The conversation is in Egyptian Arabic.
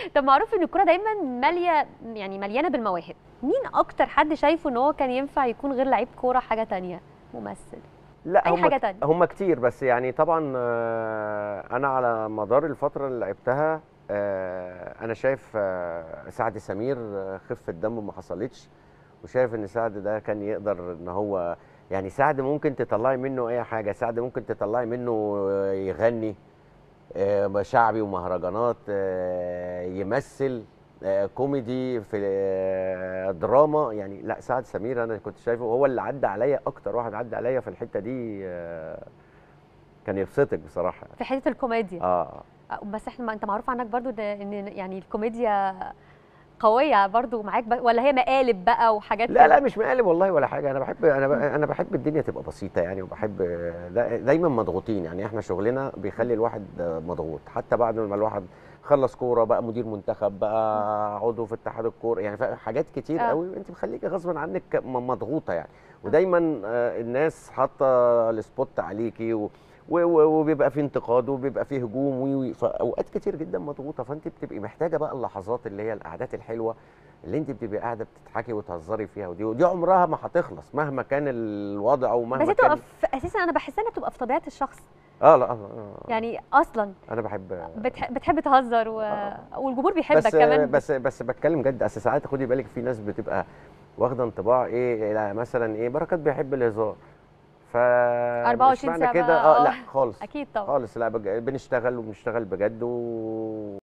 طب معروف ان الكوره دايما ماليه يعني مليانه بالمواهب مين اكتر حد شايفه ان هو كان ينفع يكون غير لعيب كوره حاجه تانية ممثل لا أي هم حاجة تانية. هم كتير بس يعني طبعا آه، انا على مدار الفتره اللي لعبتها آه، انا شايف آه، سعد سمير آه، خفه دم ما حصلتش وشايف ان سعد ده كان يقدر ان هو يعني سعد ممكن تطلعي منه اي حاجه سعد ممكن تطلعي منه آه، يغني آه، شعبي ومهرجانات آه، يمثل آه، كوميدي في آه، دراما يعني لا سعد سمير انا كنت شايفه هو اللي عدى عليا اكتر واحد عدى عليا في الحته دي آه، كان يبسطك بصراحه في حته الكوميديا اه آه، بس احنا ما انت معروف عنك برضو ده ان يعني الكوميديا قويه برضو معاك ب... ولا هي مقالب بقى وحاجات لا لا كده؟ مش مقالب والله ولا حاجه انا بحب انا ب- انا بحب الدنيا تبقى بسيطه يعني وبحب دا دايما مضغوطين يعني احنا شغلنا بيخلي الواحد مضغوط حتى بعد ما الواحد خلص كوره بقى مدير منتخب بقى عضو في اتحاد الكوره يعني فا- حاجات كتير آه. قوي انت مخليكي غصبا عنك م- مضغوطه يعني ودايما آه، الناس حاطه السبوت عليكي و و- و- وبيبقى في انتقاد وبيبقى في هجوم وي- وي فاوقات كتير جدا مضغوطه فانت بتبقي محتاجه بقى اللحظات اللي هي القعدات الحلوه اللي انت بتبقي قاعده بتضحكي وتهزري فيها ودي ودي عمرها ما هتخلص مهما كان الوضع ومهما بس هي كان تبقى في... اساسا انا بحس انها بتبقى في طبيعه الشخص اه لا آه آه. يعني اصلا انا بحب بتح... بتحب تهزر و... آه. والجمهور بيحبك بس كمان بس بس بتكلم جد اصل ساعات خدي بالك في ناس بتبقى واخده انطباع ايه لا مثلا ايه بركات بيحب الهزار ف 24 مش معنى ساعة كده بقى، اه آه. لا خالص اكيد طبعا خالص لا بج... بنشتغل وبنشتغل بجد و...